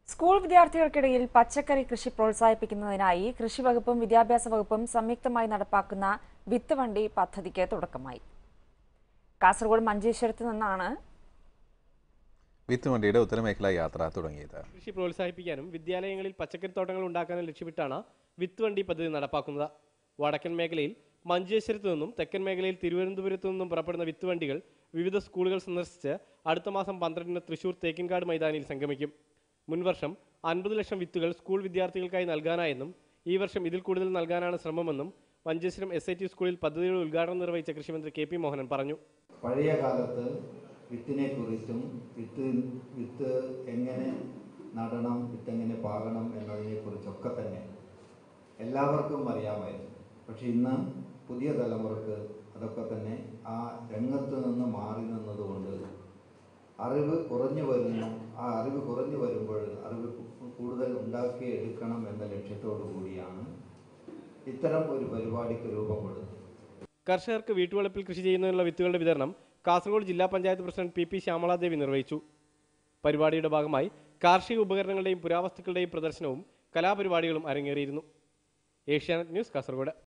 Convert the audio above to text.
school വിദ്യാർത്ഥികൾക്കിടയിൽ പച്ചക്കറി കൃഷി പ്രോത്സാഹിപ്പിക്കുന്നതിനായി കൃഷി വകുപ്പും വിദ്യാഭ്യാസ വകുപ്പും സംയുക്തമായി നടപ്പാക്കുന്ന വിത്ത് വണ്ടി പദ്ധതിക്ക് തുടക്കമായി കാസർഗോഡ് മഞ്ചേശ്വരത്ത് നിന്നാണ് വിത്ത് വണ്ടിയുടെ ഉത്തരമേഖലാ യാത്ര തുടങ്ങിയത് കൃഷി പ്രോത്സാഹിപ്പിക്കാനും വിദ്യാലയങ്ങളിൽ പച്ചക്കറിത്തോട്ടങ്ങൾ ഉണ്ടാക്കാനും ലക്ഷ്യമിട്ടാണ് വിത്ത് വണ്ടി പദ്ധതി നടപ്പാക്കുന്നത് വടക്കൻ മേഖലയിൽ മഞ്ചേശ്വരത്തു നിന്നും തെക്കൻ മേഖലയിൽ തിരുവനന്തപുരത്തു നിന്നും പുറപ്പെടുന്ന വിത്ത് വണ്ടികൾ വിവിധ സ്കൂളുകൾ സന്ദർശിച്ച് അടുത്ത മാസം പന്ത്രണ്ടിന് തൃശൂർ തേക്കിൻകാട് മൈതാനിയിൽ സംഗമിക്കും മുൻവർഷം അൻപത് ലക്ഷം വിത്തുകൾ സ്കൂൾ വിദ്യാർത്ഥികൾക്കായി നൽകാനായെന്നും ഈ വർഷം ഇതിൽ കൂടുതൽ നൽകാനാണ് ശ്രമമെന്നും മഞ്ചേശ്വരം എസ് ഐ ടി സ്കൂളിൽ പദ്ധതിയുടെ ഉദ്ഘാടനം നിർവഹിച്ച കൃഷിമന്ത്രി കെ പി മോഹനൻ പറഞ്ഞു പഴയ കാലത്ത് വിത്തിനെ കുറിച്ചും വിത്ത് വിത്ത് എങ്ങനെ നടണം വിത്ത് എങ്ങനെ പാകണം എന്നതിനെ കുറിച്ചൊക്കെ തന്നെ എല്ലാവർക്കും അറിയാമായിരുന്നു പക്ഷെ ഇന്ന് പുതിയ തലമുറക്ക് അതൊക്കെ തന്നെ ആ രംഗത്ത് നിന്ന് മാറി നിന്നതുകൊണ്ട് അറിവ് കുറഞ്ഞു വരുന്നു ആ അറിവ് കുറഞ്ഞു വരുമ്പോൾ അറിവ് കു- കൂടുതൽ ഉണ്ടാക്കിയെടുക്കണം എന്ന ലക്ഷ്യത്തോടു കൂടിയാണ് ഇത്തരം ഒരു പരിപാടിക്ക് രൂപം കൊടുത്തത് കർഷകർക്ക് വീട്ടുവളപ്പിൽ കൃഷി ചെയ്യുന്നതിനുള്ള വിത്തുകളുടെ വിതരണം കാസർഗോഡ് ജില്ലാ panchayat president P P Shyamaladevi നിർവഹിച്ചു പരിപാടിയുടെ ഭാഗമായി കാർഷിക ഉപകരണങ്ങളുടെയും പുരാവസ്തുക്കളുടെയും പ്രദർശനവും കലാപരിപാടികളും അരങ്ങേറിയിരുന്നു ഏഷ്യാനെറ്റ് ന്യൂസ് കാസർഗോഡ്